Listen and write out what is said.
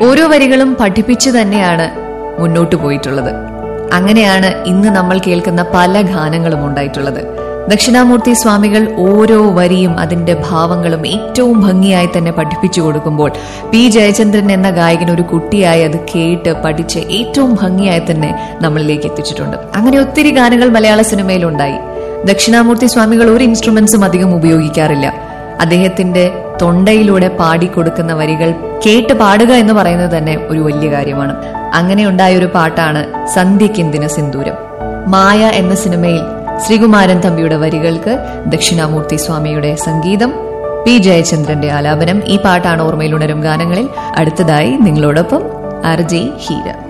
ഓരോ വരികളും പഠിപ്പിച്ചു തന്നെയാണ് മുന്നോട്ടു പോയിട്ടുള്ളത് അങ്ങനെയാണ് ഇന്ന് നമ്മൾ കേൾക്കുന്ന പല ഗാനങ്ങളും ഉണ്ടായിട്ടുള്ളത് ദക്ഷിണാമൂർത്തി സ്വാമികൾ ഓരോ വരിയും അതിന്റെ ഭാവങ്ങളും ഏറ്റവും ഭംഗിയായി തന്നെ പഠിപ്പിച്ചു കൊടുക്കുമ്പോൾ പി ജയചന്ദ്രൻ എന്ന ഗായകൻ ഒരു കുട്ടിയായി അത് കേട്ട് പഠിച്ച് ഏറ്റവും ഭംഗിയായി തന്നെ നമ്മളിലേക്ക് എത്തിച്ചിട്ടുണ്ട് അങ്ങനെ ഒത്തിരി ഗാനങ്ങൾ മലയാള സിനിമയിലുണ്ടായി ദക്ഷിണാമൂർത്തി സ്വാമികൾ ഒരു ഇൻസ്ട്രുമെന്റ്സും അധികം ഉപയോഗിക്കാറില്ല അദ്ദേഹത്തിന്റെ തൊണ്ടയിലൂടെ പാടിക്കൊടുക്കുന്ന വരികൾ കേട്ട് പാടുക എന്ന് പറയുന്നത് തന്നെ ഒരു വലിയ കാര്യമാണ് അങ്ങനെ ഉണ്ടായ ഒരു പാട്ടാണ് സന്ധ്യക്കെന്തിന് സിന്ദൂരം മായ എന്ന സിനിമയിൽ ശ്രീകുമാരൻ തമ്പിയുടെ വരികൾക്ക് ദക്ഷിണാമൂർത്തി സ്വാമിയുടെ സംഗീതം പി ജയചന്ദ്രന്റെ ആലാപനം ഈ പാട്ടാണ് ഓർമ്മയിലുണരും ഗാനങ്ങളിൽ അടുത്തതായി നിങ്ങളോടൊപ്പം ആർ ജെ ഹീര